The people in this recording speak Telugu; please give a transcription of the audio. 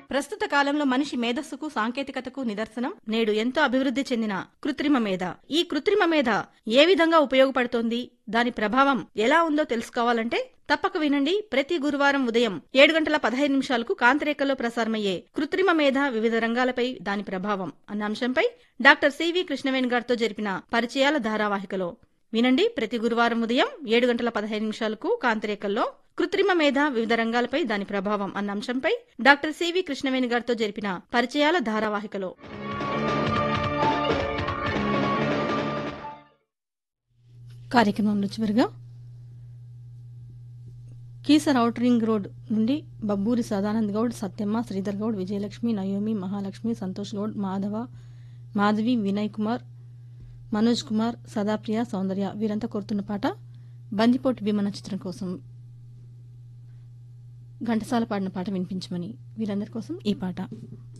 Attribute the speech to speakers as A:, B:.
A: ప్రస్తుత కాలంలో మనిషి మేధస్సుకు సాంకేతికతకు నిదర్శనం నేడు ఎంతో అభివృద్ధి చెందిన కృత్రిమ మేధ ఈ కృత్రిమ మేధ ఏ విధంగా ఉపయోగపడుతోంది దాని ప్రభావం ఎలా ఉందో తెలుసుకోవాలంటే తప్పక వినండి ప్రతి గురువారం ఉదయం ఏడు గంటల పదహైదు నిమిషాలకు కాంతిరేఖలో ప్రసారమయ్యే కృత్రిమ మేధ వివిధ రంగాలపై దాని ప్రభావం అన్న అంశంపై డాక్టర్ సివి కృష్ణవేణి గారితో జరిపిన పరిచయాల ధారావాహికలో వినండి ప్రతి గురువారం ఉదయం ఏడు గంటల పదహైదు నిమిషాలకు కాంతిరేఖల్లో కృత్రిమ మేధ వివిధ రంగాలపై దాని ప్రభావం అన్న అంశంపై డాక్టర్ సివి కృష్ణవేణి గారితో జరిపిన పరిచయాల ధారావాహికలో కార్యక్రమంలో చివరిగా కీసర్ ఔటర్ రింగ్ రోడ్ నుండి బబ్బూరి సదానంద్ గౌడ్ సత్యమ్మ శ్రీధర్ గౌడ్ విజయలక్ష్మి నయోమి మహాలక్ష్మి సంతోష్ గౌడ్ మాధవ మాధవి వినయ్ కుమార్ మనోజ్ కుమార్ సదాప్రియ సౌందర్య వీరంతా కోరుతున్న పాట బందిపోటు విమన చిత్రం కోసం ఘంటసాల పాడిన పాట వినిపించమని వీరందరి కోసం ఈ పాట